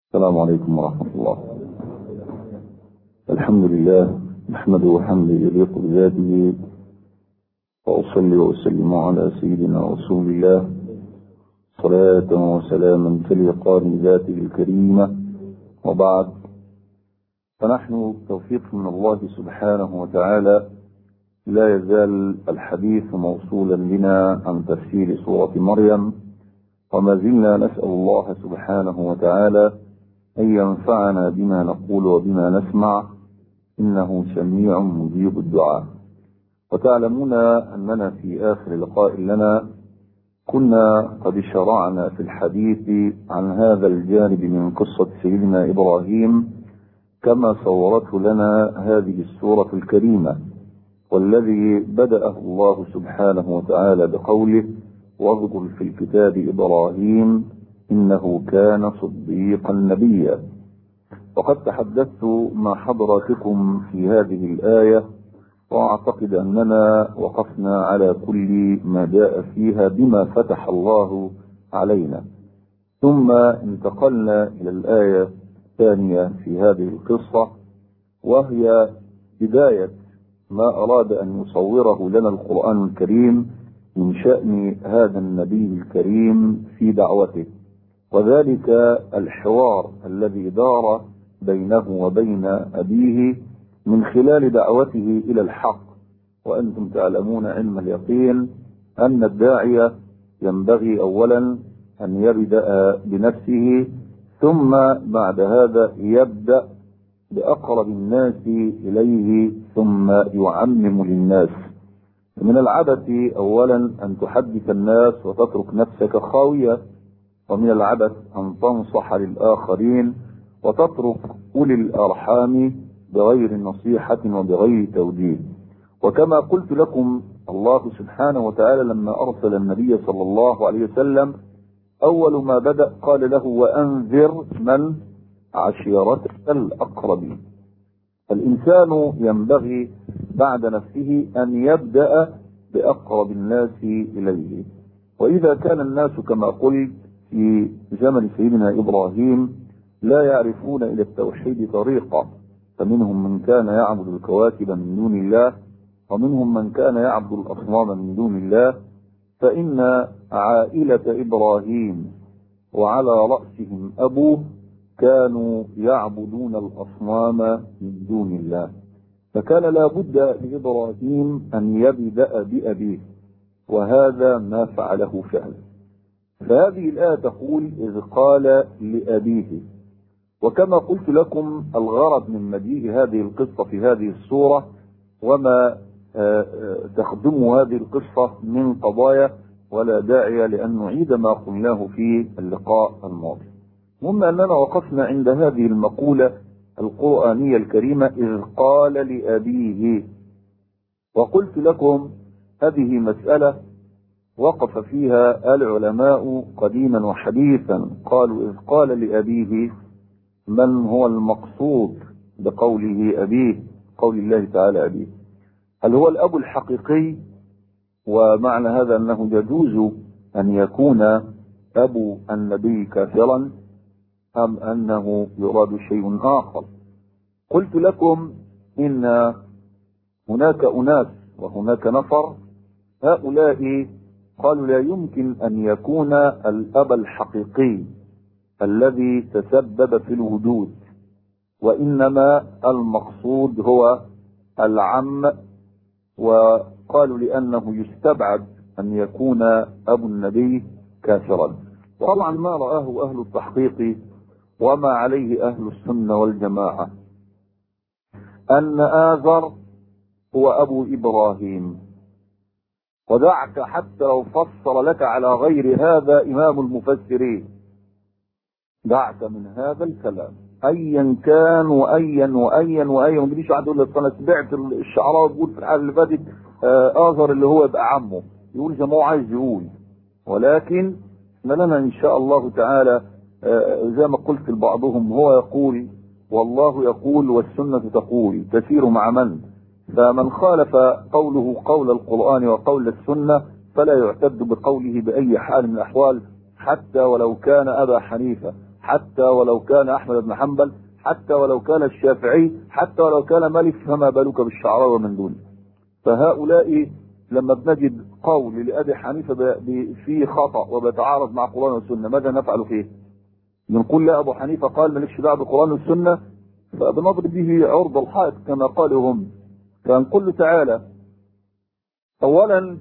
السلام عليكم ورحمة الله الحمد لله نحمده حمدا يليق بذاته وأصلي وأسلم على سيدنا رسول الله صلاة وسلاما تليقان بذاته الكريمة وبعد فنحن توفيق من الله سبحانه وتعالى لا يزال الحديث موصولا بنا عن تفسير سورة مريم وما زلنا نسأل الله سبحانه وتعالى أن ينفعنا بما نقول وبما نسمع إنه سميع مجيب الدعاء وتعلمون أننا في آخر لقاء لنا كنا قد شرعنا في الحديث عن هذا الجانب من قصة سيدنا إبراهيم كما صورته لنا هذه السورة الكريمة والذي بدأه الله سبحانه وتعالى بقوله واذكر في الكتاب إبراهيم إنه كان صديقا نبيا وقد تحدثت مع حضراتكم في هذه الآية وأعتقد أننا وقفنا على كل ما جاء فيها بما فتح الله علينا ثم انتقلنا إلى الآية الثانية في هذه القصة وهي بداية ما أراد أن يصوره لنا القرآن الكريم من شأن هذا النبي الكريم في دعوته وذلك الحوار الذي دار بينه وبين أبيه من خلال دعوته إلى الحق وأنتم تعلمون علم اليقين أن الداعية ينبغي أولا أن يبدأ بنفسه ثم بعد هذا يبدأ بأقرب الناس إليه ثم يعمم للناس من العبث أولا أن تحدث الناس وتترك نفسك خاوية ومن العبث أن تنصح للآخرين وتترك أولي الأرحام بغير نصيحة وبغير توجيه وكما قلت لكم الله سبحانه وتعالى لما أرسل النبي صلى الله عليه وسلم أول ما بدأ قال له وأنذر من عشيرتك الأقربين الإنسان ينبغي بعد نفسه أن يبدأ بأقرب الناس إليه وإذا كان الناس كما قلت في زمن سيدنا إبراهيم لا يعرفون إلى التوحيد طريقة فمنهم من كان يعبد الكواكب من دون الله ومنهم من كان يعبد الأصنام من دون الله فإن عائلة إبراهيم وعلى رأسهم أبوه كانوا يعبدون الأصنام من دون الله فكان لا بد لإبراهيم أن يبدأ بأبيه وهذا ما فعله فعلا فهذه الآية تقول إذ قال لأبيه وكما قلت لكم الغرض من مجيء هذه القصة في هذه السورة وما تخدم هذه القصة من قضايا ولا داعي لأن نعيد ما قلناه في اللقاء الماضي المهم أننا وقفنا عند هذه المقولة القرآنية الكريمة إذ قال لأبيه وقلت لكم هذه مسألة وقف فيها العلماء قديما وحديثا قالوا إذ قال لأبيه من هو المقصود بقوله أبيه قول الله تعالى أبيه هل هو الأب الحقيقي ومعنى هذا أنه يجوز أن يكون أبو النبي كافرا أم أنه يراد شيء آخر قلت لكم إن هناك أناس وهناك نفر هؤلاء قالوا لا يمكن أن يكون الأب الحقيقي الذي تسبب في الوجود وإنما المقصود هو العم وقالوا لأنه يستبعد أن يكون أبو النبي كافرا طبعا ما رآه أهل التحقيق وما عليه أهل السنة والجماعة أن آذر هو أبو إبراهيم ودعك حتى لو فسر لك على غير هذا إمام المفسرين دعك من هذا الكلام ايا كان وايا وايا وايا ما تجيش واحد يقول لك انا سمعت الشعراء بيقول في الحلقه اللي فاتت اظهر اللي هو يبقى عمه يقول زي ما هو عايز يقول ولكن احنا لنا ان شاء الله تعالى زي ما قلت لبعضهم هو يقول والله يقول والسنه تقول تسير مع من فمن خالف قوله قول القران وقول السنه فلا يعتد بقوله باي حال من الاحوال حتى ولو كان ابا حنيفه حتى ولو كان احمد بن حنبل حتى ولو كان الشافعي حتى ولو كان مالك فما بالك بالشعراء ومن دونه فهؤلاء لما بنجد قول لأبي حنيفة فيه خطأ وبيتعارض مع القرآن والسنة ماذا نفعل فيه؟ بنقول لا أبو حنيفة قال مالكش دعوة بالقرآن والسنة فبنضرب به عرض الحائط كما قالوا هم فنقول له تعالى أولا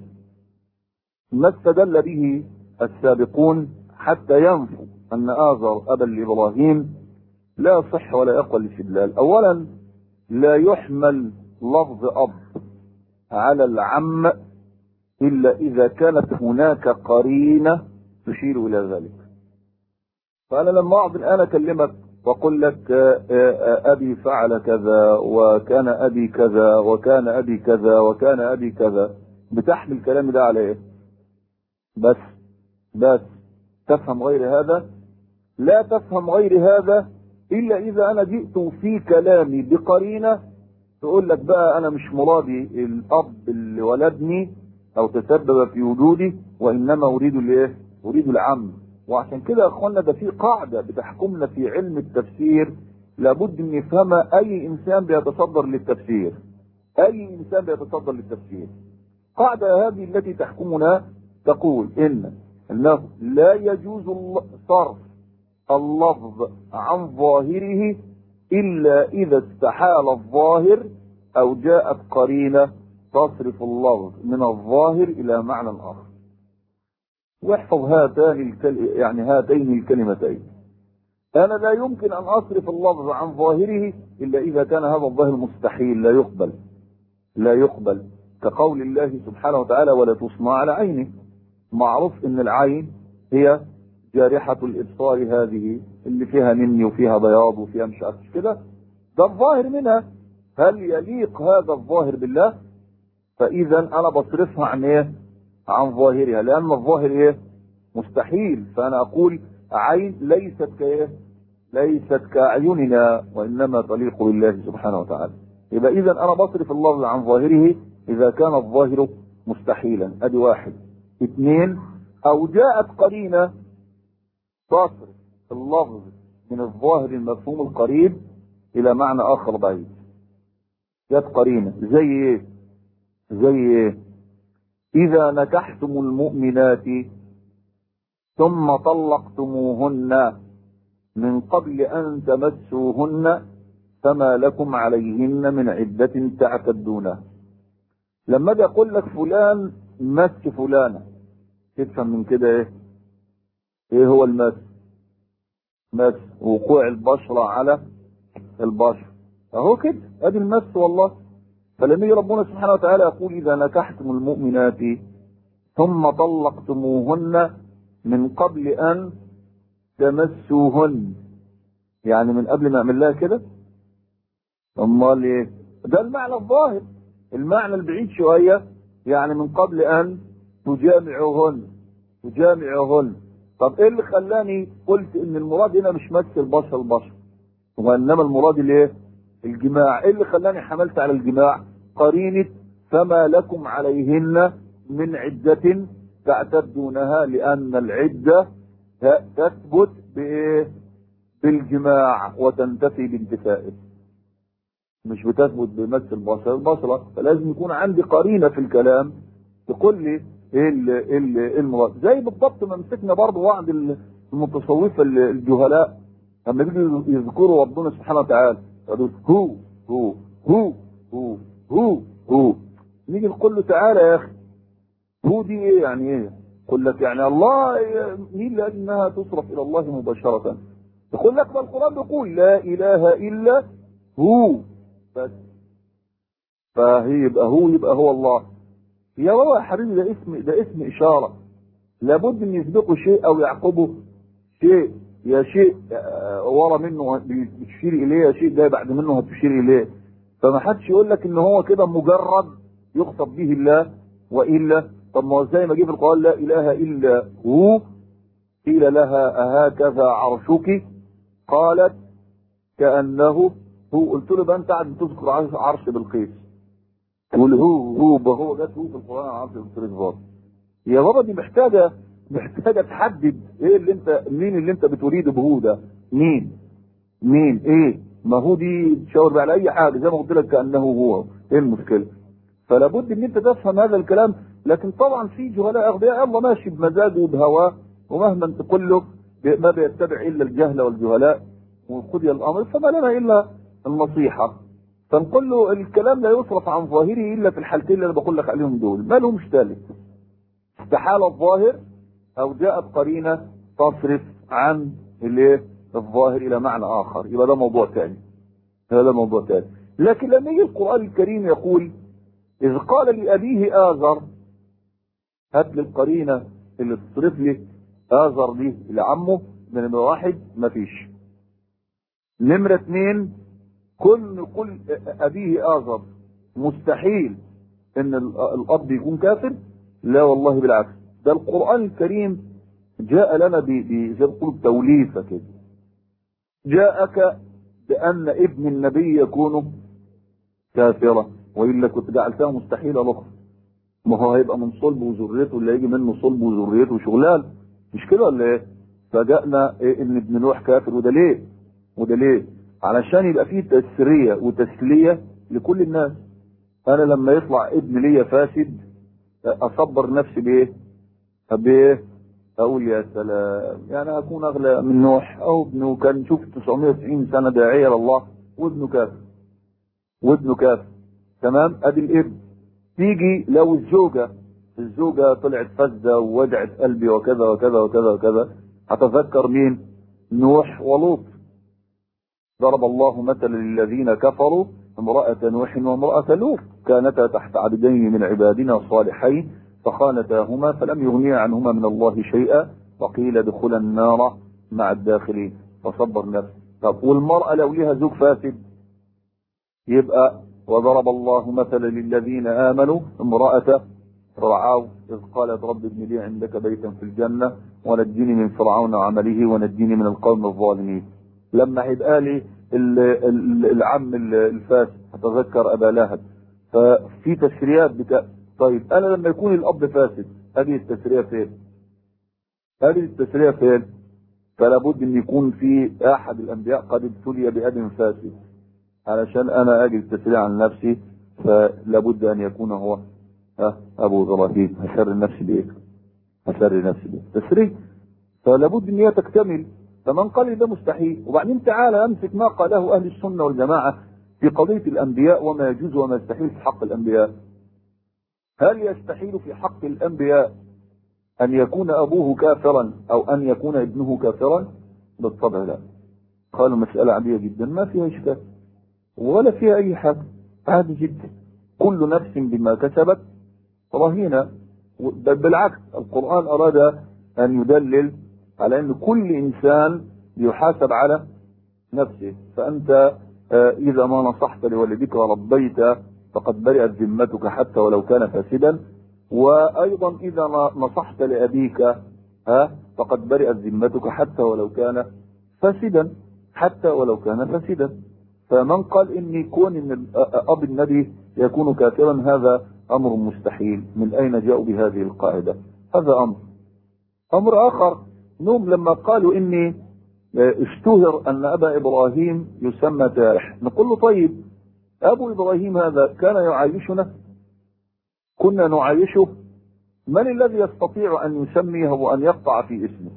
ما استدل به السابقون حتى ينفوا أن آزر أبا لإبراهيم لا صح ولا يقبل الاستدلال أولا لا يحمل لفظ أب على العم إلا إذا كانت هناك قرينة تشير إلى ذلك فأنا لما أقعد الآن أكلمك وأقول لك أبي فعل كذا وكان أبي كذا وكان أبي كذا وكان أبي كذا بتحمل كلامي ده على إيه؟ بس بس تفهم غير هذا لا تفهم غير هذا إلا إذا أنا جئت في كلامي بقرينة تقول لك بقى أنا مش مرادي الأب اللي ولدني أو تسبب في وجودي وإنما أريد الإيه؟ أريد العم وعشان كده يا اخوانا ده في قاعدة بتحكمنا في علم التفسير لابد ان نفهمها اي انسان بيتصدر للتفسير اي انسان بيتصدر للتفسير قاعدة هذه التي تحكمنا تقول ان انه لا يجوز صرف اللفظ عن ظاهره الا اذا استحال الظاهر او جاءت قرينة تصرف اللفظ من الظاهر الى معنى اخر واحفظ هاتان الكل... يعني هاتين الكلمتين انا لا يمكن ان اصرف اللفظ عن ظاهره الا اذا كان هذا الظاهر مستحيل لا يقبل لا يقبل كقول الله سبحانه وتعالى ولا تصنع على عينه معروف ان العين هي جارحة الابصار هذه اللي فيها نمي وفيها بياض وفيها مش عارف كده ده الظاهر منها هل يليق هذا الظاهر بالله فاذا انا بصرفها عن ايه عن ظاهرها لان الظاهر ايه مستحيل فانا اقول عين ليست كايه ليست كاعيننا وانما تليق بالله سبحانه وتعالى يبقى اذا انا بصرف اللفظ عن ظاهره اذا كان الظاهر مستحيلا ادي واحد اثنين او جاءت قرينة تصرف اللفظ من الظاهر المفهوم القريب الى معنى اخر بعيد جاءت قرينة زي ايه زي ايه إذا نكحتم المؤمنات ثم طلقتموهن من قبل أن تمسوهن فما لكم عليهن من عدة تعتدونها لما اجي اقول لك فلان مس فلانة تفهم من كده ايه ايه هو المس مس وقوع البشرة على البشر اهو كده ادي المس والله فلما يجي ربنا سبحانه وتعالى يقول إذا نكحتم المؤمنات ثم طلقتموهن من قبل أن تمسوهن يعني من قبل ما أعمل لها كده أمال إيه؟ ده المعنى الظاهر المعنى البعيد شوية يعني من قبل أن تجامعهن تجامعهن طب إيه اللي خلاني قلت إن المراد هنا مش مس البشر البشر وإنما المراد الإيه؟ الجماع ايه اللي خلاني حملت على الجماع قرينة فما لكم عليهن من عدة تعتدونها لان العدة تثبت بايه بالجماع وتنتفي بانتفائه مش بتثبت بمس البصر البصرة فلازم يكون عندي قرينة في الكلام تقول لي ايه المراد زي بالضبط ما مسكنا برضه بعض المتصوفة الجهلاء لما بيجوا يذكروا ربنا سبحانه وتعالى يقول هو هو هو هو هو هو نيجي نقول له تعالى يا اخي هو دي ايه يعني ايه يقول لك يعني الله مين لانها تصرف الى الله مباشرة يقول لك ما القرآن بيقول لا اله الا هو بس فهي يبقى هو يبقى هو الله يا بابا يا حبيبي ده اسم ده اسم اشارة لابد ان يسبقه شيء او يعقبه شيء يا شيء ورا منه بتشير اليه يا شيء جاي بعد منه هتشير اليه فما حدش يقول لك ان هو كده مجرد يخطب به الله والا طب ما هو زي ما جه في القران لا اله الا هو قيل لها اهكذا عرشك قالت كانه هو قلت له بقى انت قاعد بتذكر عرش بالقيس تقول هو هو هو جت هو في القران عرش بالقيس يا بابا دي محتاجه محتاجه تحدد ايه اللي انت مين اللي انت بتريده بهو ده مين مين ايه ما هو دي تشاور على اي حاجه زي ما قلت لك كانه هو ايه المشكله فلا بد ان انت تفهم هذا الكلام لكن طبعا في جهلاء اغبياء الله ماشي بمزاجه وبهواه ومهما تقول له ما بيتبع الا الجهل والجهلاء وقضي الامر فما لنا الا النصيحه فنقول له الكلام لا يصرف عن ظاهره الا في الحالتين اللي انا بقول لك عليهم دول ما لهمش ثالث استحال الظاهر او جاءت قرينه تصرف عن الايه الظاهر الى معنى اخر يبقى ده موضوع ثاني هذا موضوع ثاني لكن لما يجي القران الكريم يقول اذ قال لابيه ازر هات لي القرينه اللي تصرف لي ازر دي لعمه ده نمره واحد مفيش نمره اثنين كن كل ابيه ازر مستحيل ان الاب يكون كافر لا والله بالعكس ده القران الكريم جاء لنا زي ما تقول توليفه كده جاءك بان ابن النبي يكون كافرا والا كنت جعلتها مستحيله الاخرى ما هو هيبقى من صلب وذريته اللي هيجي منه صلب وذريته شغلان مش كده ولا ايه؟ فجاءنا إيه ان ابن نوح كافر وده ليه؟ وده ليه؟ علشان يبقى فيه تسريه وتسليه لكل الناس انا لما يطلع ابن ليا فاسد اصبر نفسي بايه؟ بايه؟ اقول يا سلام يعني اكون اغلى من نوح او ابنه كان شوف 990 سنه داعيه لله وابنه كافر وابنه كافر تمام ادي الابن تيجي لو الزوجه الزوجه طلعت فزه ووجعت قلبي وكذا وكذا وكذا وكذا هتذكر مين؟ نوح ولوط ضرب الله مثلا للذين كفروا امرأة نوح وامرأة لوط كانتا تحت عبدين من عبادنا صالحين فخانتاهما فلم يغنيا عنهما من الله شيئا وقيل ادخلا النار مع الداخلين فصبر نفسه طب والمرأة لو لها زوج فاسد يبقى وضرب الله مثلا للذين آمنوا امرأة فرعون إذ قالت رب ابن لي عندك بيتا في الجنة ونجني من فرعون وعمله ونجني من القوم الظالمين لما هيبقى لي العم الفاسد هتذكر ابا لهب ففي تسريات بتا... طيب انا لما يكون الاب فاسد هذه التسريه فين؟ هذه التسريه فين؟ فلا بد ان يكون في احد الانبياء قد ابتلي باب فاسد علشان انا اجي التسريه عن نفسي فلا بد ان يكون هو ابو ابراهيم هسر نفسي بايه؟ هسر نفسي بايه؟ تسريه فلا بد ان هي تكتمل فمن قال ده مستحيل وبعدين تعالى امسك ما قاله اهل السنه والجماعه في قضيه الانبياء وما يجوز وما يستحيل في حق الانبياء هل يستحيل في حق الانبياء ان يكون ابوه كافرا او ان يكون ابنه كافرا بالطبع لا قالوا مساله عاديه جدا ما فيها اشكال ولا فيها اي حاجه عادي جدا كل نفس بما كسبت رهينه بالعكس القران اراد ان يدلل على ان كل انسان يحاسب على نفسه فانت اذا ما نصحت لوالدك وربيت فقد برئت ذمتك حتى ولو كان فاسدا وايضا اذا ما نصحت لابيك ها فقد برئت ذمتك حتى ولو كان فاسدا حتى ولو كان فاسدا فمن قال اني كون ان اب النبي يكون كافرا هذا امر مستحيل من اين جاءوا بهذه القاعده هذا امر امر اخر نوم لما قالوا اني اشتهر ان ابا ابراهيم يسمى تارح نقول له طيب ابو ابراهيم هذا كان يعايشنا كنا نعايشه من الذي يستطيع ان يسميه وان يقطع في اسمه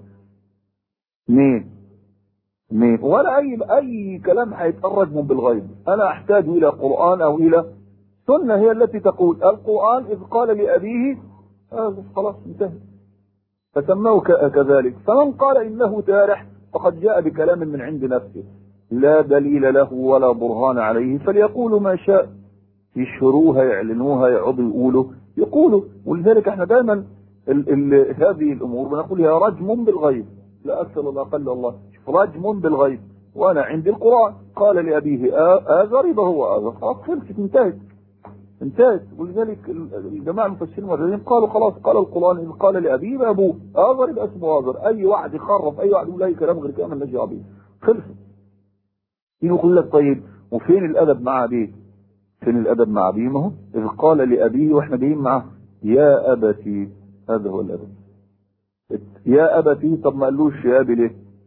مين مين ولا اي اي كلام هيتخرج من بالغيب انا احتاج الى قران او الى سنه هي التي تقول القران اذ قال لابيه آه خلاص انتهى فسماه كذلك فمن قال انه تارح فقد جاء بكلام من عند نفسه لا دليل له ولا برهان عليه فليقولوا ما شاء يشهروها يعلنوها يقعدوا يقولوا يقولوا ولذلك احنا دائما ال ال هذه الامور بنقول هي رجم بالغيب لا اكثر ولا اقل الله رجم بالغيب وانا عندي القران قال لابيه اذر يبقى هو اذر خلاص خلصت انتهت انتهت ولذلك الجماعه المفسرين والمدرسين قالوا خلاص قال القران ان قال لابيه يبقى ابوه اذر يبقى اسمه اذر اي واحد يخرف اي واحد يقول اي كلام غير كلام النبي ابيه خلصت يجي يقول لك طيب وفين الادب مع ابيه؟ فين الادب مع ابيه؟ ما هو اذ قال لابيه واحنا جايين معاه يا ابتي هذا هو الادب يا ابتي طب ما قالوش يا ابي ليه؟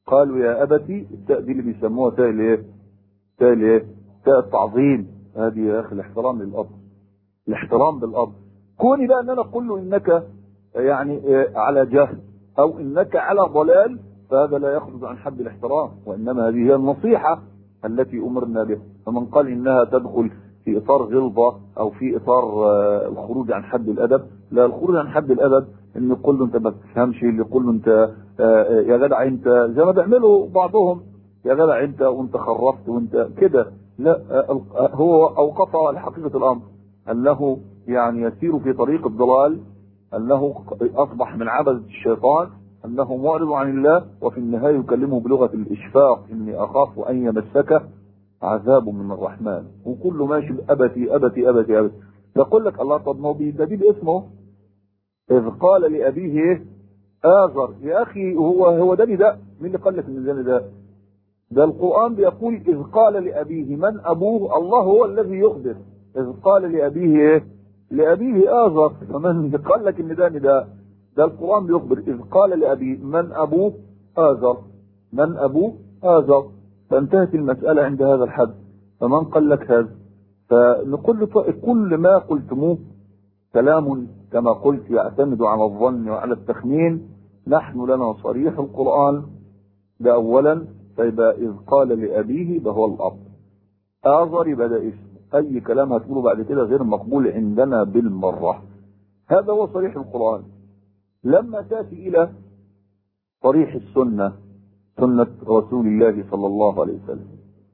قالوا يا أبتي التاء دي اللي بيسموها تاء الايه تاء الايه تاء التعظيم هذه يا أخي الاحترام للأب الاحترام بالأب كوني بقى أن أنا أقول له إنك يعني على جهل أو إنك على ضلال فهذا لا يخرج عن حد الاحترام وإنما هذه هي النصيحة التي أمرنا بها فمن قال إنها تدخل في إطار غلظة أو في إطار الخروج عن حد الأدب لا الخروج عن حد الأدب إن يقول له أنت ما بتفهمش اللي يقول له أنت يا جدع أنت زي ما بيعملوا بعضهم يا جدع أنت وأنت خرفت وأنت كده لا هو أوقف على حقيقة الأمر أنه يعني يسير في طريق الضلال أنه أصبح من عبدة الشيطان أنه معرض عن الله وفي النهاية يكلمه بلغة الإشفاق إني أخاف أن يمسك عذاب من الرحمن وكله ماشي أبتي أبتي أبتي أبتي يقول لك الله طب ما هو ده دي باسمه إذ قال لأبيه آزر يا أخي هو هو ده نداء مين اللي قال لك إن ده نداء؟ ده القرآن بيقول إذ قال لأبيه من أبوه الله هو الذي يخبر إذ قال لأبيه إيه؟ لأبيه آزر فمن قال لك إن ده نداء ده القرآن بيخبر إذ قال لأبيه من أبوه آزر من أبوه آزر فانتهت المسألة عند هذا الحد فمن قال لك هذا فنقول كل ما قلتموه كلام كما قلت يعتمد على الظن وعلى التخمين نحن لنا صريح القرآن ده أولا فيبقى إذ قال لأبيه ده هو الأب آزر يبقى ده اسم أي كلام هتقوله بعد كده غير مقبول عندنا بالمرة هذا هو صريح القرآن لما تأتي إلى صريح السنة سنة رسول الله صلى الله عليه وسلم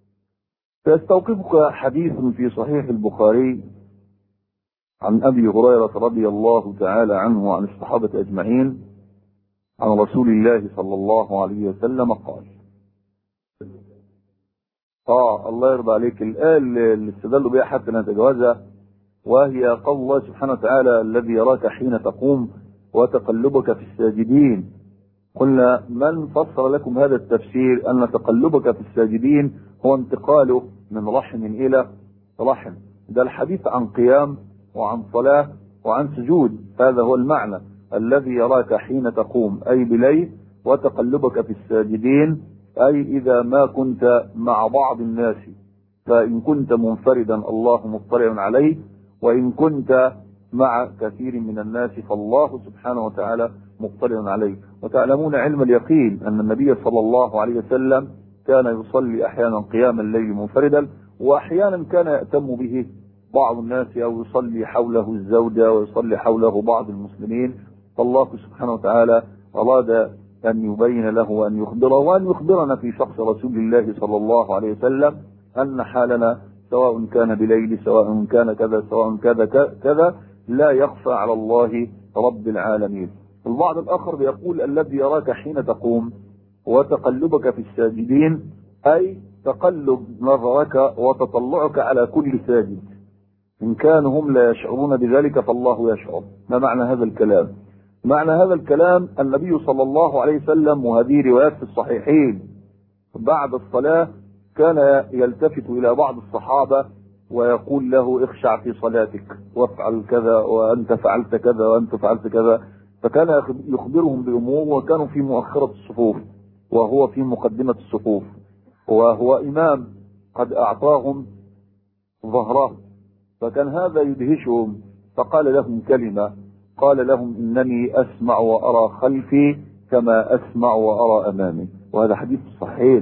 فيستوقفك حديث في صحيح البخاري عن أبي هريرة رضي الله تعالى عنه وعن الصحابة أجمعين عن رسول الله صلى الله عليه وسلم قال اه الله يرضى عليك الآية اللي استدلوا بها حتى نتجاوزها وهي قول الله سبحانه وتعالى الذي يراك حين تقوم وتقلبك في الساجدين قلنا من فسر لكم هذا التفسير أن تقلبك في الساجدين هو انتقاله من رحم إلى رحم ده الحديث عن قيام وعن صلاة وعن سجود هذا هو المعنى الذي يراك حين تقوم أي بليل وتقلبك في الساجدين أي إذا ما كنت مع بعض الناس فإن كنت منفردا الله مطلع عليه وإن كنت مع كثير من الناس فالله سبحانه وتعالى مطلع عليه وتعلمون علم اليقين أن النبي صلى الله عليه وسلم كان يصلي أحيانا قيام الليل منفردا وأحيانا كان يأتم به بعض الناس أو يصلي حوله الزوجة ويصلي حوله بعض المسلمين فالله سبحانه وتعالى أراد أن يبين له وأن يخبره وأن يخبرنا في شخص رسول الله صلى الله عليه وسلم أن حالنا سواء كان بليل سواء كان كذا سواء كذا كذا لا يخفى على الله رب العالمين البعض الآخر بيقول الذي يراك حين تقوم وتقلبك في الساجدين أي تقلب نظرك وتطلعك على كل ساجد إن كانوا هم لا يشعرون بذلك فالله يشعر ما معنى هذا الكلام معنى هذا الكلام النبي صلى الله عليه وسلم وهذه روايات في الصحيحين بعد الصلاة كان يلتفت إلى بعض الصحابة ويقول له اخشع في صلاتك وافعل كذا وأنت فعلت كذا وأنت فعلت كذا فكان يخبرهم بأمور وكانوا في مؤخرة الصفوف وهو في مقدمة الصفوف وهو إمام قد أعطاهم ظهره فكان هذا يدهشهم فقال لهم كلمة قال لهم إنني أسمع وأرى خلفي كما أسمع وأرى أمامي وهذا حديث صحيح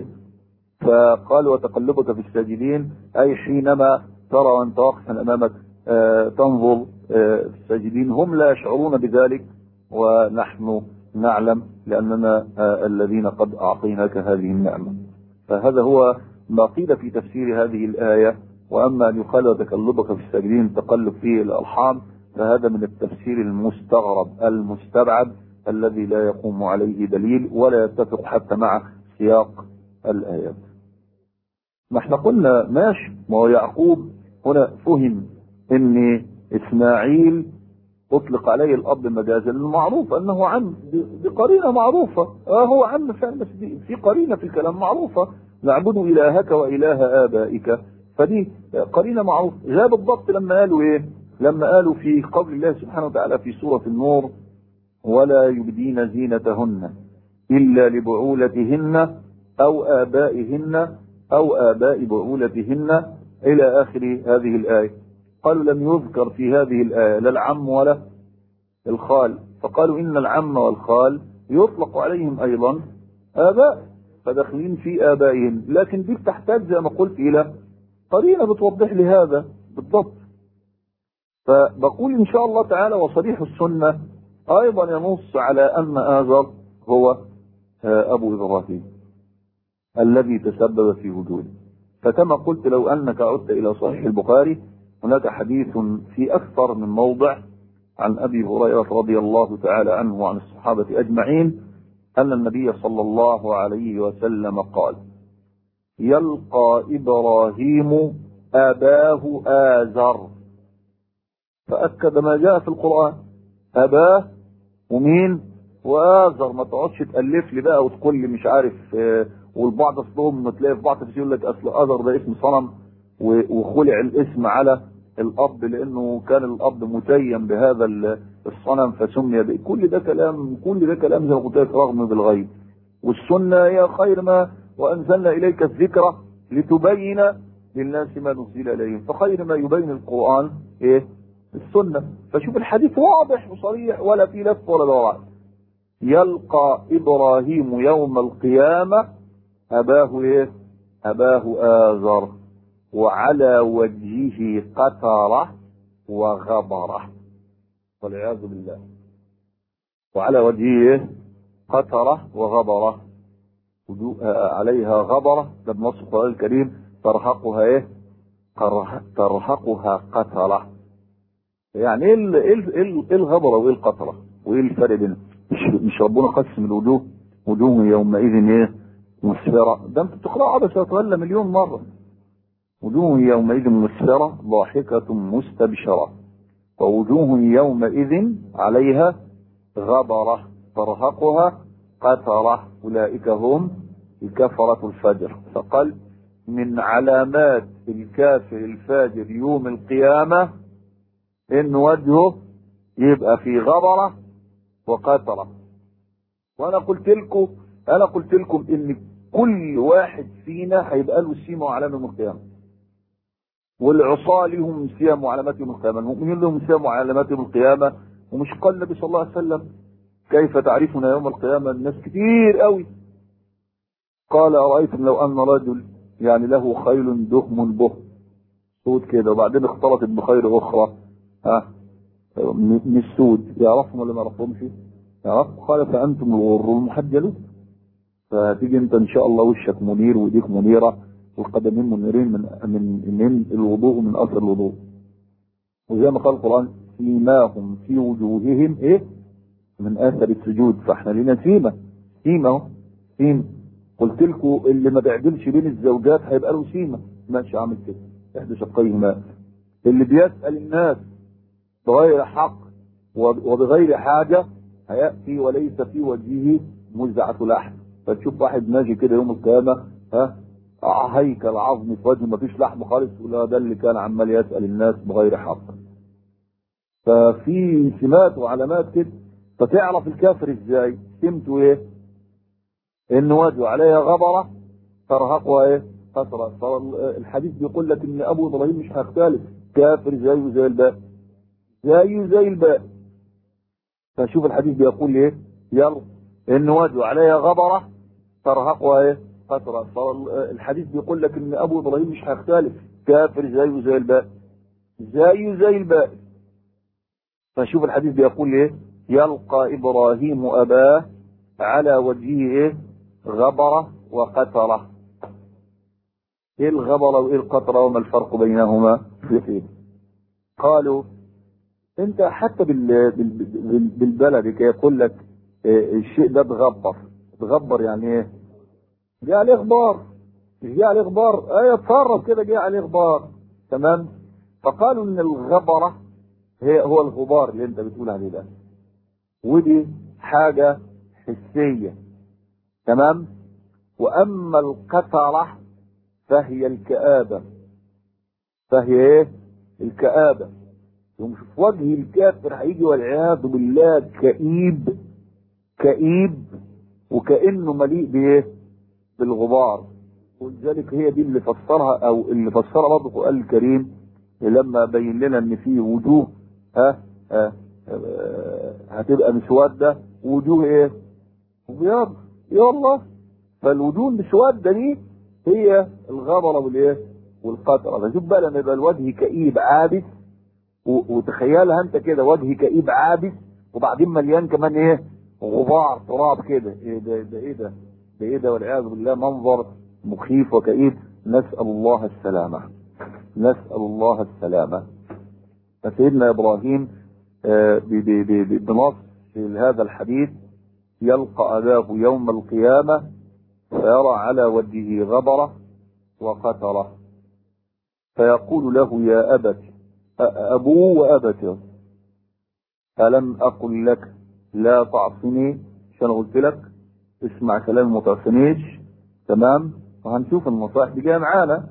فقال وتقلبك في الساجدين أي حينما ترى وأنت واقفا أمامك آه تنظر آه في الساجدين هم لا يشعرون بذلك ونحن نعلم لأننا آه الذين قد أعطيناك هذه النعمة فهذا هو ما قيل في تفسير هذه الآية وأما أن يقال وتقلبك في الساجدين تقلب في الأرحام فهذا من التفسير المستغرب المستبعد الذي لا يقوم عليه دليل ولا يتفق حتى مع سياق الآيات ما احنا قلنا ماشي ما هو يعقوب هنا فهم ان اسماعيل اطلق عليه الاب مجازا المعروف انه عم بقرينه معروفه اه هو عم فعلا بس في قرينه في الكلام معروفه نعبد الهك واله ابائك فدي قرينه معروفه جاء بالضبط لما قالوا ايه لما قالوا في قول الله سبحانه وتعالى في سوره النور ولا يبدين زينتهن إلا لبعولتهن أو آبائهن أو آباء بعولتهن إلى آخر هذه الآية قالوا لم يذكر في هذه الآية لا العم ولا الخال فقالوا إن العم والخال يطلق عليهم أيضا آباء فداخلين في آبائهم لكن دي بتحتاج زي ما قلت إلى قرينة بتوضح لي هذا بالضبط فبقول إن شاء الله تعالى وصريح السنة أيضا ينص على أن آزر هو أبو إبراهيم الذي تسبب في وجوده فكما قلت لو أنك عدت إلى صحيح البخاري هناك حديث في أكثر من موضع عن أبي هريرة رضي الله تعالى عنه وعن الصحابة أجمعين أن النبي صلى الله عليه وسلم قال يلقى إبراهيم أباه آزر فأكد ما جاء في القرآن أباه ومين وآزر ما تقعدش تألف لي بقى وتقول لي مش عارف آه والبعض اصلهم تلاقي في بعض تفسير يقول لك اصل آزر ده اسم صنم وخلع الاسم على الاب لانه كان الاب متيم بهذا الصنم فسمي به كل ده كلام كل ده كلام زي ما قلت لك رغم بالغيب والسنه هي خير ما وانزلنا اليك الذكر لتبين للناس ما نزل اليهم فخير ما يبين القران ايه السنه فشوف الحديث واضح وصريح ولا في لف ولا دوران يلقى ابراهيم يوم القيامه اباه ايه اباه آزر وعلى وجهه قطرة وغبرة والعياذ بالله وعلى وجهه قطرة وغبرة عليها غبرة ده بنص القرآن الكريم ترهقها ايه ترهقها قطرة يعني ايه ايه الغبرة وايه القطرة وايه الفرق بينهم مش, مش ربنا قسم الوجوه وجوه يومئذ ايه مسفرة ده انت بتقرأ عبس وتولى مليون مرة وجوه يومئذ مسفرة ضاحكة مستبشرة ووجوه يومئذ عليها غبرة ترهقها قترة أولئك هم الكفرة الفجر فقال من علامات الكافر الفاجر يوم القيامة إن وجهه يبقى في غبرة وقترة وأنا قلت لكم أنا قلت لكم إن كل واحد فينا هيبقى له سيمة وعلامة يوم القيامة والعصاة لهم سيام وعلامات يوم القيامة المؤمنين لهم سيام وعلامات يوم القيامة ومش قال النبي صلى الله عليه وسلم كيف تعرفنا يوم القيامة الناس كتير قوي قال أرأيتم لو أن رجل يعني له خيل دهم به سود كده وبعدين اختلطت بخير أخرى ها من السود يعرفهم ولا ما يعرفهمش يعرف قال فأنتم الغر المحجلون فهتيجي انت ان شاء الله وشك منير وايديك منيره والقدمين منيرين من من من الوضوء من اثر الوضوء وزي ما قال القران سيماهم في وجوههم ايه من اثر السجود فاحنا لينا سيمه سيمه اهو سيمه قلت لكم اللي ما بيعدلش بين الزوجات هيبقى له سيمه ماشي عامل كده احدى شقيهما اللي بيسال الناس بغير حق وبغير حاجه هياتي وليس في وجهه مزعه لحم فتشوف واحد ماشي كده يوم القيامه ها هيكل عظمي في وجهه مفيش لحم خالص تقول ده اللي كان عمال يسال الناس بغير حق ففي سمات وعلامات كده فتعرف الكافر ازاي سمته ايه ان وجهه عليها غبره ترهقها ايه فترة فالحديث بيقول لك ان ابو ابراهيم مش هيختلف كافر زيه زي الباقي زيه زي الباقي فشوف الحديث بيقول ايه يلا ان وجهه عليها غبره ترهقها ايه فترة فالحديث بيقول لك ان ابو ابراهيم مش هيختلف كافر زيه زي الباقي زيه زي الباقي فشوف الحديث بيقول ايه يلقى ابراهيم اباه على وجهه ايه غبرة وقترة ايه الغبرة وايه القطرة وما الفرق بينهما في قالوا انت حتى بال... بال... بالبلد كي يقول لك إيه الشيء ده تغبر تغبر يعني ايه جه عليه غبار مش جه عليه غبار ايه اتصرف كده جه عليه غبار تمام فقالوا ان الغبرة هي هو الغبار اللي انت بتقول عليه ده ودي حاجة حسية تمام واما القطرة فهي الكآبة فهي ايه الكآبة يوم شوف وجه الكافر هيجي والعياذ بالله كئيب كئيب وكانه مليء بايه بالغبار ولذلك هي دي اللي فسرها او اللي فسرها برضه القران الكريم لما بين لنا ان في وجوه ها, ها هتبقى مسوده ووجوه ايه؟ وبيض يا الله فالوجوه المسوده دي هي الغبره والايه؟ والقطره فشوف بقى لما يبقى الوجه كئيب عابس وتخيلها انت كده وجه كئيب عابس وبعدين مليان كمان ايه؟ غبار تراب كده ايه ده ده ايه ده؟ ده ايه ده والعياذ بالله منظر مخيف وكئيب نسال الله السلامه نسال الله السلامه فسيدنا ابراهيم بنص في هذا الحديث يلقى أباه يوم القيامة فيرى على وجهه غبرة وقترة فيقول له يا أبت أبوه وأبته ألم أقل لك لا تعصني عشان قلت لك اسمع كلام ما تعصنيش تمام وهنشوف النصائح دي جايه معانا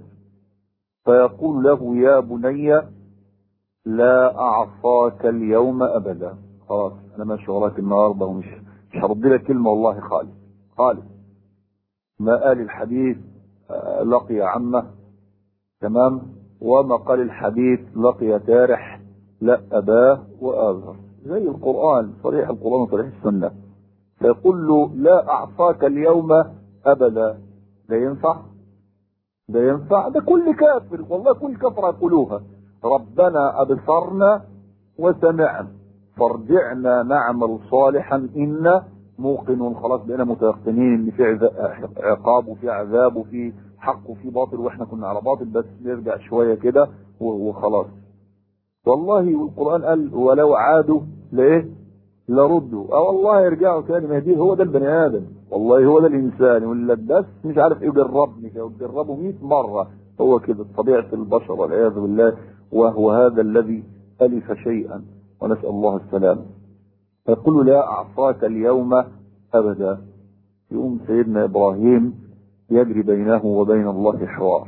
فيقول له يا بني لا أعصاك اليوم أبدا خلاص أنا ماشي وراك النهاردة ومش مش هرد لك كلمة والله خالص خالص ما قال الحديث لقي عمه تمام وما قال الحديث لقي تارح لا أباه وآذر زي القرآن صريح القرآن وصريح السنة فيقول له لا أعصاك اليوم أبدا ده ينفع ده ينفع ده كل كافر والله كل كفر يقولوها ربنا أبصرنا وسمعنا فارجعنا نعمل صالحا إنا موقنون خلاص بقينا متيقنين ان في عقاب وفي عذاب وفي حق وفي باطل واحنا كنا على باطل بس نرجع شويه كده وخلاص والله والقران قال ولو عادوا لايه لردوا اه والله يرجعوا تاني ما دي هو ده البني ادم والله هو ده الانسان ولا بس مش عارف ايه جربني كده جربه 100 مره هو كده طبيعه البشر والعياذ بالله وهو هذا الذي الف شيئا ونسال الله السلامه فيقول لا أعصاك اليوم أبدا يقوم سيدنا إبراهيم يجري بينه وبين الله حوار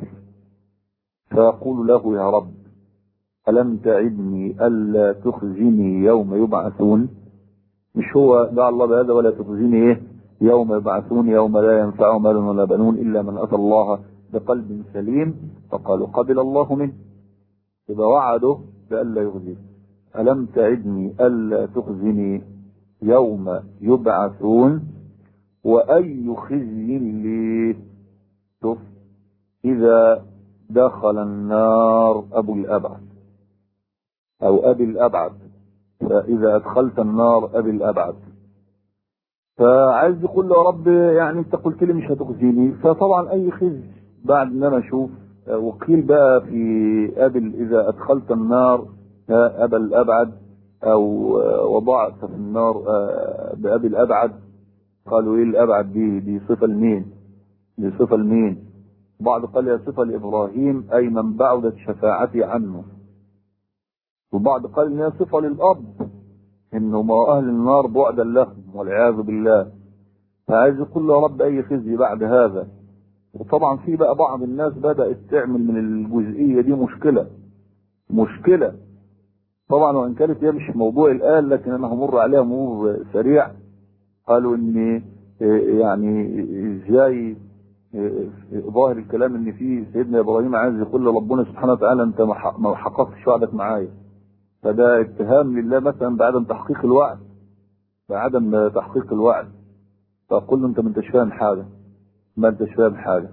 فيقول له يا رب ألم تعدني ألا تخزني يوم يبعثون مش هو دعا الله بهذا ولا تخزني إيه يوم يبعثون يوم لا ينفع مال ولا بنون إلا من أتى الله بقلب سليم فقالوا قبل الله منه يبقى وعده بألا يخزيه ألم تعدني ألا تخزني يوم يبعثون وأي خزي لي شوف إذا دخل النار أبو الأبعد أو أبي الأبعد فإذا أدخلت النار أبي الأبعد فعايز يقول له يا رب يعني أنت قلت لي مش هتخزيني فطبعا أي خزي بعد أن أنا أشوف وقيل بقى في أبل إذا أدخلت النار أبا الأبعد أو وضعت في النار بأبي الأبعد قالوا إيه الأبعد دي دي صفة لمين؟ دي صفة لمين؟ بعض قال يا صفة لإبراهيم أي من بعدت شفاعتي عنه وبعض قال إن هي صفة للأب إنه ما أهل النار بعدا لهم والعياذ بالله فعايز يقول له يا رب أي خزي بعد هذا وطبعا في بقى بعض الناس بدأت تعمل من الجزئية دي مشكلة مشكلة طبعا وان كانت هي مش موضوع الان لكن انا همر عليها مرور سريع قالوا ان يعني ازاي ظاهر الكلام ان في سيدنا ابراهيم عايز يقول لربنا سبحانه وتعالى انت ما حققتش وعدك معايا فده اتهام لله مثلا بعدم تحقيق الوعد بعدم تحقيق الوعد فقل له انت ما انتش فاهم حاجه ما انتش فاهم حاجه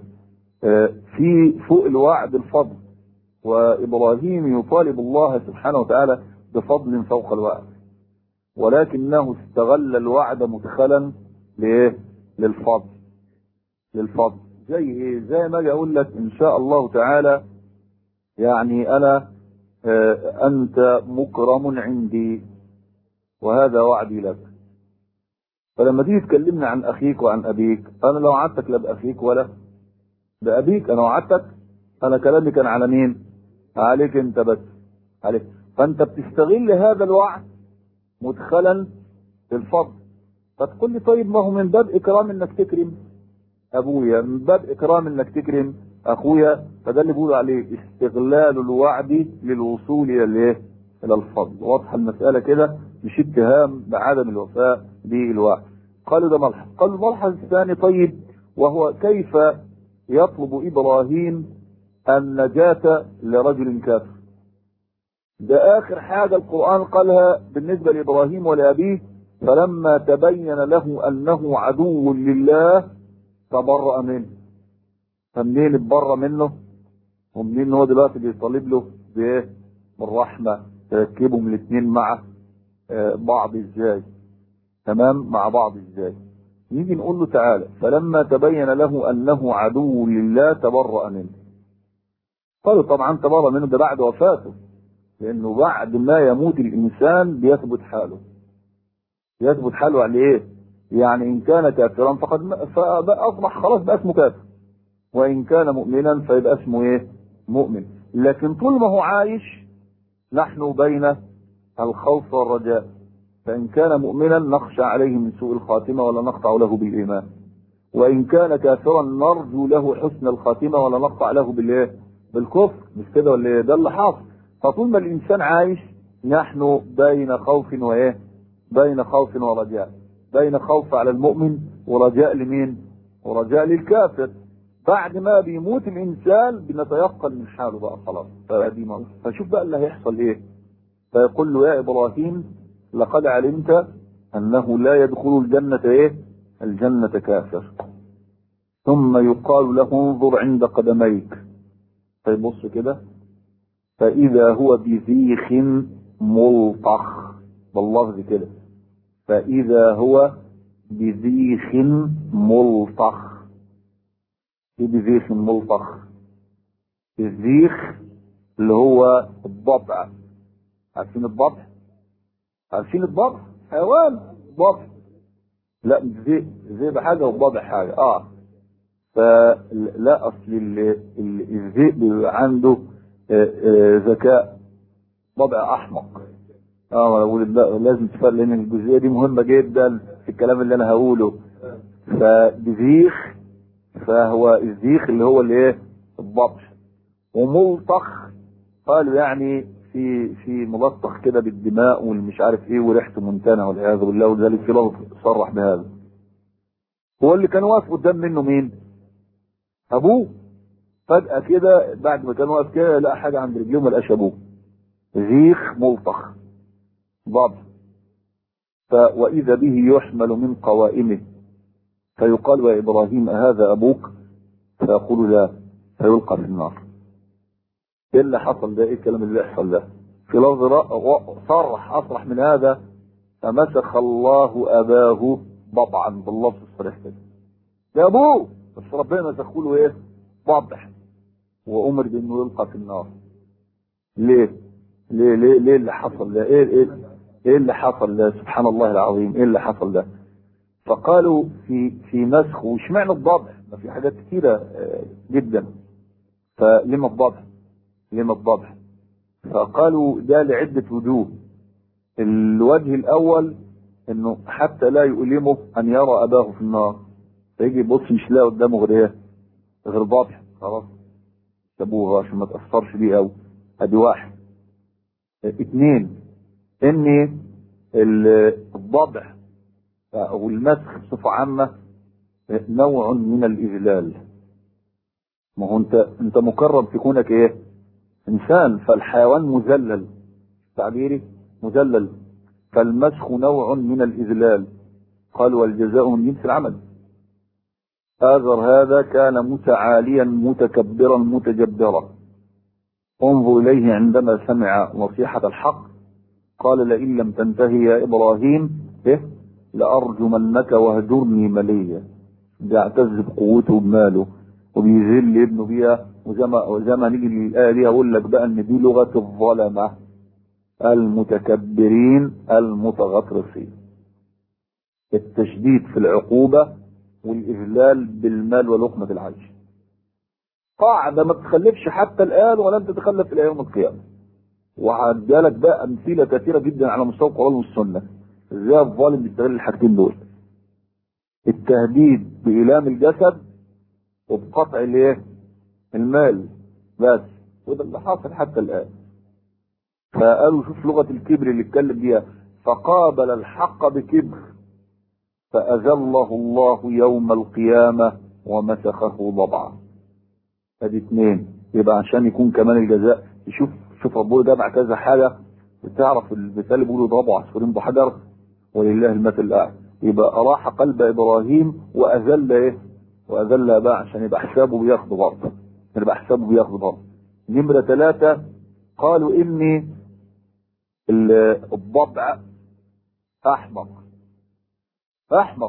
في فوق الوعد الفضل وإبراهيم يطالب الله سبحانه وتعالى بفضل فوق الوعد ولكنه استغل الوعد مدخلا لإيه؟ للفضل للفضل زي إيه؟ زي ما أجي أقول لك إن شاء الله تعالى يعني أنا آه أنت مكرم عندي وهذا وعدي لك فلما تيجي تكلمني عن أخيك وعن أبيك أنا لو وعدتك لا بأخيك ولا بأبيك أنا وعدتك أنا كلامي كان على مين؟ عليك انت بس عليك فانت بتستغل هذا الوعد مدخلا في الفضل فتقول لي طيب ما هو من باب اكرام انك تكرم ابويا من باب اكرام انك تكرم اخويا فده اللي بيقولوا عليه استغلال الوعد للوصول الى الايه؟ الى الفضل واضحه المساله كده مش اتهام بعدم الوفاء بالوعد قالوا ده ملحظ قالوا الملحظ الثاني طيب وهو كيف يطلب إبراهيم النجاة لرجل كافر ده آخر حاجة القرآن قالها بالنسبة لإبراهيم ولأبيه فلما تبين له أنه عدو لله تبرأ منه فمنين اتبرأ منه ومنين هو دلوقتي بيطالب له بايه بالرحمة تركبهم الاثنين مع بعض ازاي تمام مع بعض ازاي يجي نقول له تعالى فلما تبين له انه عدو لله تبرأ منه قالوا طبعا تبرأ منه ده بعد وفاته لانه بعد ما يموت الانسان بيثبت حاله يثبت حاله على ايه يعني ان كان كافرا فقد فاصبح خلاص بقى اسمه كافر وان كان مؤمنا فيبقى اسمه ايه مؤمن لكن طول ما هو عايش نحن بين الخوف والرجاء فإن كان مؤمنا نخشى عليه من سوء الخاتمة ولا نقطع له بالإيمان وإن كان كافرا نرجو له حسن الخاتمة ولا نقطع له بالإيه؟ بالكفر مش كده ولا إيه؟ ده اللي حاصل فطول ما الإنسان عايش نحن بين خوف وإيه؟ بين خوف ورجاء بين خوف على المؤمن ورجاء لمين؟ ورجاء للكافر بعد ما بيموت الانسان بنتيقن من حاله بقى خلاص فدي موت فشوف بقى اللي هيحصل ايه فيقول له يا ابراهيم لقد علمت انه لا يدخل الجنة ايه الجنة كافر ثم يقال له انظر عند قدميك فيبص كده فاذا هو بذيخ ملطخ باللفظ كده فاذا هو بذيخ ملطخ ايه بذيخ ملطخ الزيخ اللي هو الضبع عارفين الضبع عارفين الضبع حيوان ضبع لا مش ذئب الذئب حاجه والضبع حاجه اه فلا اصل الذئب بيبقى عنده آه آه ذكاء ضبع احمق اه اقول لازم تفرق لان الجزئيه دي مهمه جدا في الكلام اللي انا هقوله فبذيخ فهو الزيخ اللي هو الايه الضبط وملطخ قالوا يعني في في ملطخ كده بالدماء والمش عارف ايه وريحته منتنه والعياذ بالله ولذلك في لفظ صرح بهذا هو اللي كان واقف قدام منه مين ابوه فجأة كده بعد ما كان واقف كده لقى حاجة عند رجليه ما لقاش ابوه زيخ ملطخ ضبط وإذا به يحمل من قوائمه فيقال يا إبراهيم أهذا أبوك فيقول لا فيلقى في النار إيه اللي حصل ده إيه الكلام اللي يحصل ده في لفظ صرح أصرح من هذا فمسخ الله أباه ضبعا باللفظ الصريح كده يا أبوه بس ربنا مسخه له إيه ضبع وأمر بأنه يلقى في النار ليه ليه ليه ليه اللي حصل ده ايه ايه ايه اللي حصل ده سبحان الله العظيم ايه اللي حصل ده فقالوا في في مسخ واشمعنى الضبع ما في حاجات كثيره جدا فلما الضبع لما الضبع فقالوا ده لعده وجوه الوجه الاول انه حتى لا يؤلمه ان يرى اباه في النار فيجي يبص مش لاقي قدامه غير ايه غير ضبع خلاص سابوه عشان ما تاثرش بيه قوي ادي واحد اثنين ان الضبع او المسخ بصفه عامه نوع من الاذلال ما هو انت انت مكرم في كونك ايه انسان فالحيوان مذلل تعبيري مذلل فالمسخ نوع من الاذلال قال والجزاء من جنس العمل آذر هذا كان متعاليا متكبرا متجبرا انظر إليه عندما سمع نصيحة الحق قال لئن لم تنتهي يا إبراهيم إيه لأرجمنك واهجرني مليا بيعتز بقوته وبماله وبيذل ابنه بيها وزي ما وزي ما نيجي للآية دي أقول لك بقى إن دي لغة الظلمة المتكبرين المتغطرسين التشديد في العقوبة والإذلال بالمال ولقمة العيش قاعدة ما تتخلفش حتى الآن ولن تتخلف إلى يوم القيامة وهديلك بقى أمثلة كثيرة جدا على مستوى القرآن والسنة ازاي الظالم بيستغل الحاجتين دول التهديد بإيلام الجسد وبقطع الايه المال بس وده اللي حاصل حتى الآن فقالوا شوف لغة الكبر اللي اتكلم بيها فقابل الحق بكبر فأذله الله يوم القيامة ومسخه ضبعا ادي اثنين يبقى عشان يكون كمان الجزاء يشوف شوف ربنا جمع كذا حاجة تعرف المثال اللي بيقولوا ضربوا عصفورين بحجر ولله المثل الاعلى يبقى راح قلب ابراهيم واذل ايه واذل بقى عشان يبقى حسابه بياخده برضه يبقى حسابه بياخده برضه نمرة ثلاثة قالوا اني الضبع احمق احمق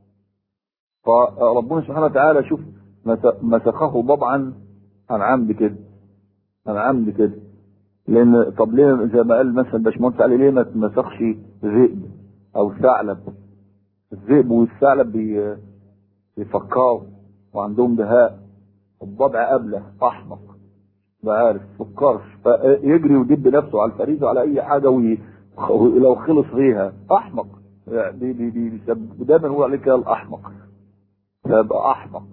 فربنا سبحانه وتعالى شوف مسخه ضبعا عن عمد كده عن عمد كده لان طب ليه زي ما قال مثلا باشمهندس علي ليه ما تمسخش ذئب او ثعلب الذئب والثعلب بي بيفكروا وعندهم دهاء الضبع قبله احمق ما عارف فكرش فيجري ويدب نفسه على الفريسه وعلى اي حاجه وي... ولو خلص فيها احمق يعني بي بي بي دايما هو عليه كده الاحمق فيبقى احمق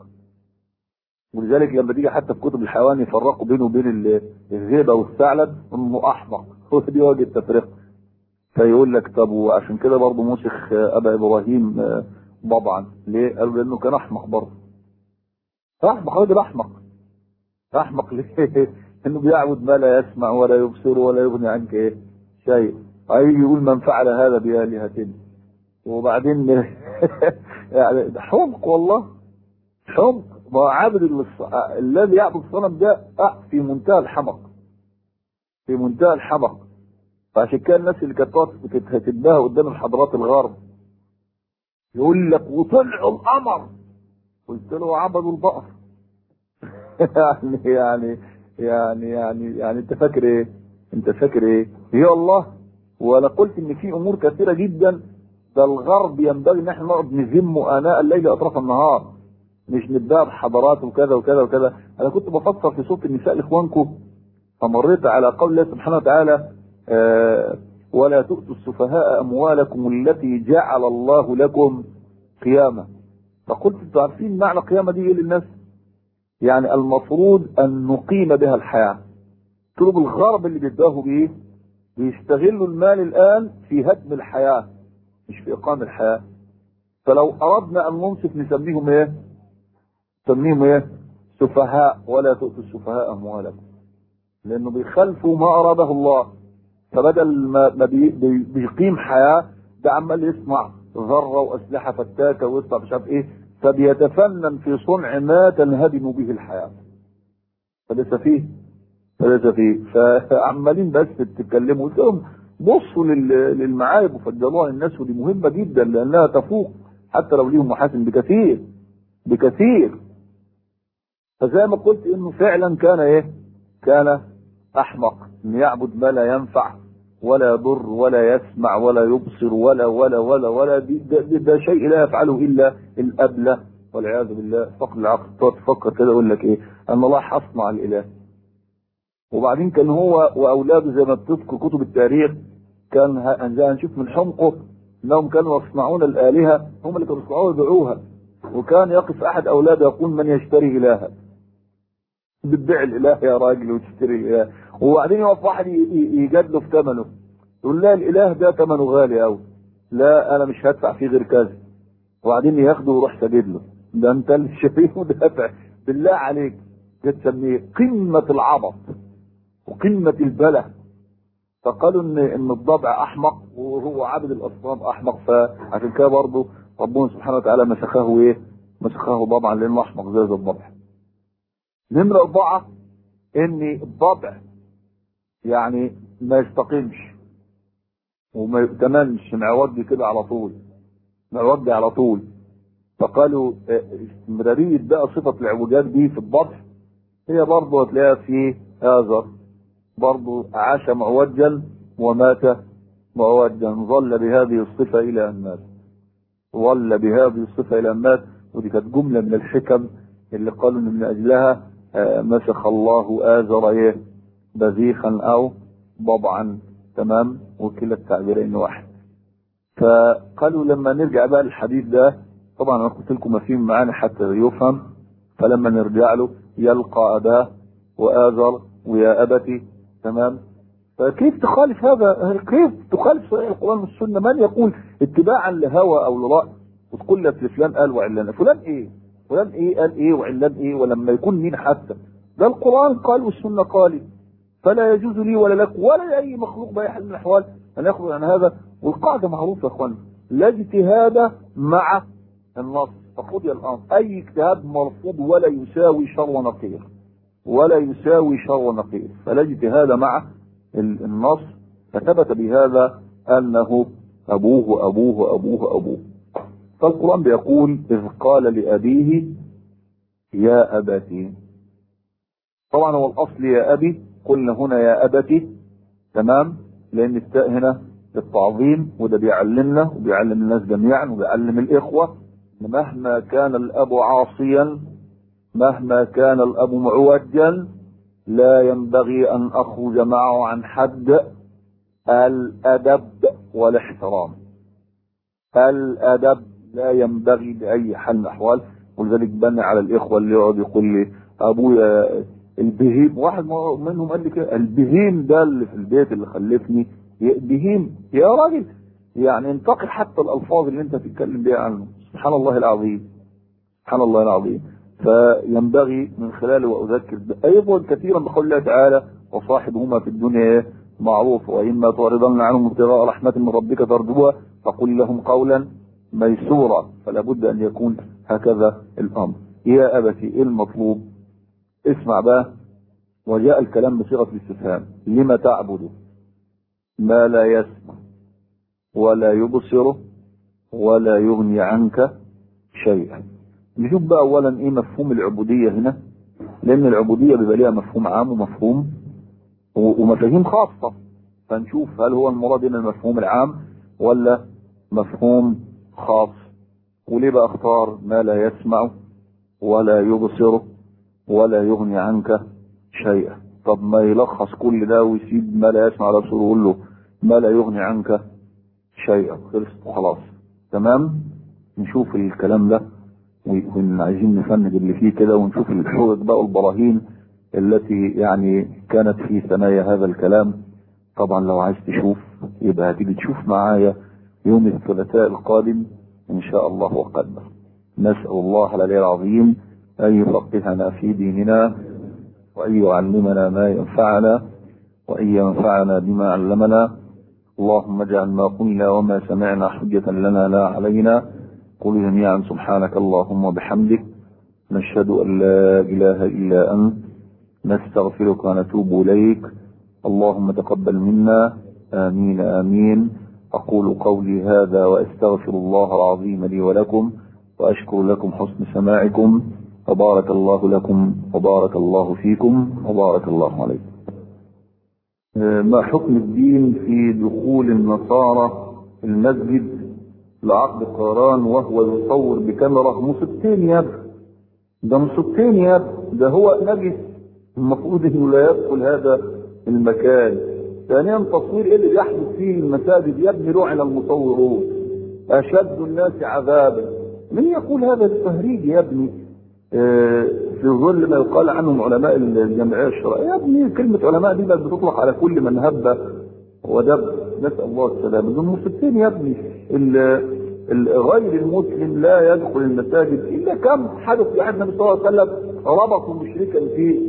ولذلك لما تيجي حتى في كتب الحيوان يفرقوا بينه وبين الذئب او الثعلب انه احمق هو دي وجه التفرقه فيقول لك طب وعشان كده برضه مسخ ابا ابراهيم طبعا ليه؟ قالوا لانه كان احمق برضه احمق راجل احمق احمق ليه؟ انه بيعبد ما لا يسمع ولا يبصر ولا يغني عنك ايه؟ شيء هيجي يقول من فعل هذا بآلهتنا وبعدين يعني حمق والله حمق ما عابد الص... الذي يعبد الصنم ده في منتهى الحمق في منتهى الحمق فعشان كده الناس اللي كانت كانت هتتباهى قدام الحضارات الغرب يقول لك وطلعوا القمر قلت له عبدوا البقر يعني يعني يعني يعني يعني انت فاكر ايه؟ انت فاكر ايه؟ يا الله ولا قلت ان في امور كثيره جدا ده الغرب ينبغي ان احنا نقعد نذمه اناء الليل اطراف النهار مش نتباع بحضارات وكذا وكذا وكذا انا كنت بفكر في صوت النساء لاخوانكم فمريت على قول الله سبحانه وتعالى آه ولا تؤتوا السفهاء اموالكم التي جعل الله لكم قيامه فقلت انتوا عارفين معنى قيامه دي ايه للناس؟ يعني المفروض ان نقيم بها الحياه طلب الغرب اللي بيتباهوا بيه بيستغلوا المال الان في هدم الحياه مش في اقامه الحياه فلو اردنا ان ننصف نسميهم ايه؟ نسميهم ايه؟ سفهاء ولا تؤتوا السفهاء اموالكم لانه بيخالفوا ما اراده الله فبدل ما ما بي بي بيقيم حياه ده عمال يصنع ذره واسلحه فتاكه ويصنع مش عارف ايه فبيتفنن في صنع ما تنهدم به الحياه فليس فيه فليس فيه فعمالين بس تتكلموا قلت لهم بصوا للمعايب وفضلوها للناس ودي مهمه جدا لانها تفوق حتى لو ليهم محاسن بكثير بكثير فزي ما قلت انه فعلا كان ايه كان احمق ان يعبد ما لا ينفع ولا يضر ولا يسمع ولا يبصر ولا ولا ولا ولا ده, ده, ده شيء لا يفعله الا الابله والعياذ بالله فقد العقل تقعد تفكر كده يقول لك ايه ان الله حصنع الاله وبعدين كان هو واولاده زي ما بتذكر كتب التاريخ كان زي هنشوف من حمقه انهم كانوا يصنعون الالهه هم اللي كانوا يصنعوها ويبيعوها وكان يقف احد اولاده يقول من يشتري الها بتبيع الاله يا راجل وتشتري الاله وبعدين يقف واحد يجادله في ثمنه يقول لا الاله ده ثمنه غالي قوي لا انا مش هدفع فيه غير كذا وبعدين ياخده ويروح ساجد له ده انت اللي شاريه ودافع بالله عليك ده تسميه قمه العبط وقمه البله فقالوا ان ان الضبع احمق وهو عبد الاصنام احمق فعشان كده برضه ربنا سبحانه وتعالى مسخه ايه؟ مسخه طبعا لانه احمق زي الضبع. نمرة أربعة إن الضبع يعني ما يستقيمش وما يؤتمنش معوج كده على طول معوج على طول فقالوا استمرارية بقى صفة العوجات دي في الضبع هي برضه هتلاقيها في آذر برضه عاش معوجا ومات معوجا ظل بهذه الصفة إلى أن مات ظل بهذه الصفة إلى أن مات ودي كانت جملة من الحكم اللي قالوا إن من أجلها مسخ الله آزر إيه بذيخا أو ضبعا تمام وكلا التعبيرين واحد فقالوا لما نرجع بقى للحديث ده طبعا أنا قلت لكم ما فيه معانا حتى يفهم فلما نرجع له يلقى أباه وآزر ويا أبتي تمام فكيف تخالف هذا كيف تخالف صحيح القرآن والسنة من يقول اتباعا لهوى أو لرأي وتقول لك فلان قال وعلان فلان ايه فلان ايه قال ايه وعلان ايه ولما يكون مين حتى ده القرآن قال والسنة قالت فلا يجوز لي ولا لك ولا لأي مخلوق بأي حال من الأحوال أن يخرج عن هذا والقاعدة معروفة يا أخوان لا اجتهاد مع النص فقضي الأمر أي اجتهاد مرفوض ولا يساوي شر ونقير ولا يساوي شر ونقير فلا اجتهاد مع النص فثبت بهذا أنه أبوه أبوه أبوه أبوه فالقرآن بيقول إذ قال لأبيه يا أبتي طبعا هو الأصل يا أبي قلنا هنا يا أبتي تمام لأن التاء هنا للتعظيم وده بيعلمنا وبيعلم الناس جميعا وبيعلم الإخوة مهما كان الأب عاصيا مهما كان الأب معوجا لا ينبغي أن أخرج معه عن حد الأدب والاحترام الأدب لا ينبغي بأي حال من الأحوال ولذلك بني على الإخوة اللي يقعد يقول لي أبويا البهيم واحد منهم قال لي كده البهيم ده اللي في البيت اللي خلفني بهيم يا راجل يعني انتقل حتى الألفاظ اللي أنت تتكلم بها عنه سبحان الله العظيم سبحان الله العظيم فينبغي من خلاله وأذكر أيضا كثيرا بقول الله تعالى وصاحبهما في الدنيا معروف وإما تعرضن عنهم ابتغاء رحمة من ربك ترجوها فقل لهم قولا ميسورا فلا بد أن يكون هكذا الأمر يا أبتي إيه المطلوب اسمع بقى وجاء الكلام بصيغة الاستفهام لما تعبد ما لا يسمع ولا يبصر ولا يغني عنك شيئا نشوف بقى اولا ايه مفهوم العبودية هنا لان العبودية بيبقى ليها مفهوم عام ومفهوم ومفاهيم خاصة فنشوف هل هو المراد هنا المفهوم العام ولا مفهوم خاص وليه بقى اختار ما لا يسمع ولا يبصر ولا يغني عنك شيئا طب ما يلخص كل ده ويسيب ما لا يسمع ولا يبصر ويقول له ما لا يغني عنك شيئا خلص وخلاص تمام نشوف الكلام ده وعايزين نفند اللي فيه كده ونشوف الحجج بقى والبراهين التي يعني كانت في ثنايا هذا الكلام طبعا لو عايز تشوف يبقى هتيجي تشوف معايا يوم الثلاثاء القادم ان شاء الله وقدر نسأل الله العلي العظيم ان يفقهنا في ديننا وان يعلمنا ما ينفعنا وان ينفعنا بما علمنا اللهم اجعل ما قلنا وما سمعنا حجة لنا لا علينا قل جميعا سبحانك اللهم وبحمدك نشهد ان لا اله الا انت نستغفرك ونتوب اليك اللهم تقبل منا امين امين اقول قولي هذا واستغفر الله العظيم لي ولكم واشكر لكم حسن سماعكم وبارك الله لكم وبارك الله فيكم وبارك الله عليكم ما حكم الدين في دخول النصارى المسجد لعقد قران وهو يصور بكاميرا مصيبتين يا ابني ده مصيبتين يا ابني ده هو نجس المفروض انه لا يدخل هذا المكان ثانيا تصوير ايه اللي بيحدث فيه المساجد يا ابني لعن المصورون اشد الناس عذابا من يقول هذا التهريج يا ابني اه في ظل ما يقال عنهم علماء الجمعيه الشرعيه يا ابني كلمه علماء دي بقت بتطلق على كل من هب ودب نسال الله السلامه دول مصيبتين يا ابني غير المسلم لا يدخل المساجد الا كم حدث في عهد النبي صلى الله عليه وسلم ربطوا مشركا في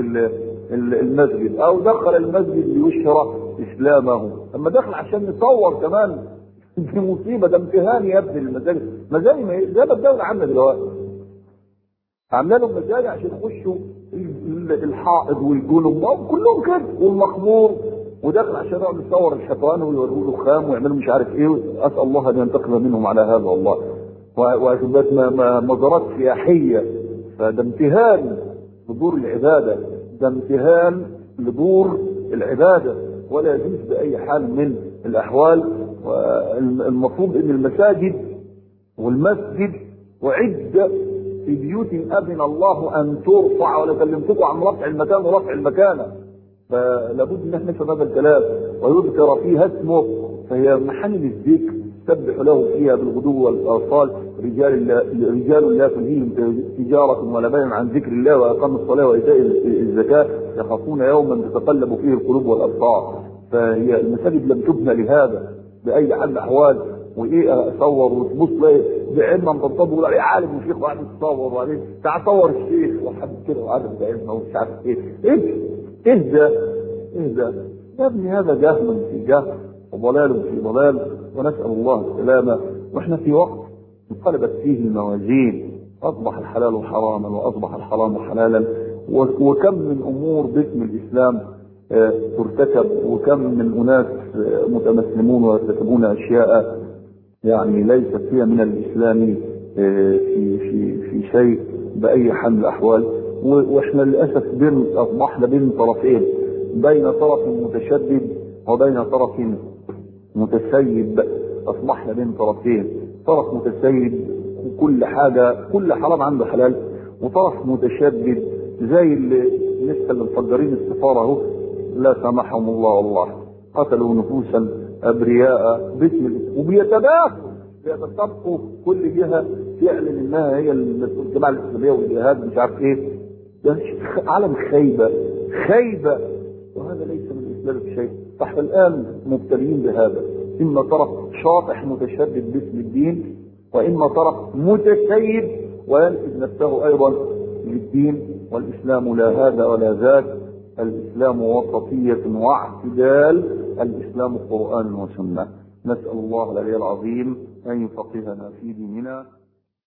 المسجد او دخل المسجد ليشهر اسلامه اما دخل عشان يصور كمان دي مصيبه ده امتهان يا ابني للمساجد مزاجي ما زي ما الدوله عامله دلوقتي عامله لهم مزاج عشان يخشوا الحائض والجنب كلهم كده والمخمور وداخل عشان يقعد يصور الشيطان ويوروا له خام ويعملوا مش عارف ايه اسال الله ان ينتقم منهم على هذا والله وتبقى مزارات سياحيه فده امتهان لدور العباده ده امتهان لدور العباده ولا يجوز باي حال من الاحوال والمفروض ان المساجد والمسجد وعد في بيوت اذن الله ان ترفع ولا كلمتكم عن رفع المكان ورفع المكانه فلابد ان احنا نفهم هذا الكلام ويذكر فيها اسمه فهي محل الذكر سبح له فيها بالغدو والاصال رجال لا رجال لا تلهيهم تجاره ولا بيع عن ذكر الله واقام الصلاه وايتاء الزكاه يخافون يوما تتقلب فيه القلوب والابصار فهي المساجد لم تبنى لهذا باي حال من الاحوال وايه اصور وتبص بعلم من تنطب يقول عليه عالم وشيخ وقاعد يتصور وبعدين تعال صور الشيخ وحد كده وقاعد بعلمه ومش عارف ايه ايه ايه ده ايه ده يا ابني هذا جهل في جهل وضلال في ضلال ونسال الله السلامه واحنا في وقت انقلبت فيه الموازين اصبح الحلال حراما واصبح الحرام حلالا وكم من امور باسم الاسلام ترتكب وكم من اناس متمسلمون ويرتكبون اشياء يعني ليست فيها من الاسلام في في في شيء باي حال من الاحوال واحنا للاسف بين اصبحنا بين طرفين بين طرف متشدد وبين طرف متسيب اصبحنا بين طرفين طرف متسيب وكل حاجه كل حرام عنده حلال وطرف متشدد زي اللي لسه اللي مفجرين السفاره اهو لا سامحهم الله والله قتلوا نفوسا ابرياء باسم وبيتباكوا بيتسابقوا كل جهه تعلن انها هي الجماعه الاسلاميه والجهاد مش عارف ايه ده عالم خيبه خيبه وهذا ليس من الاسلام بشيء فاحنا الان مبتلين بهذا اما طرف شاطح متشدد باسم الدين واما طرف متسيب وينسب نفسه ايضا للدين والاسلام لا هذا ولا ذاك الإسلام وسطية واعتدال الإسلام قرآن وسنة نسأل الله العلي العظيم أن يفقهنا في ديننا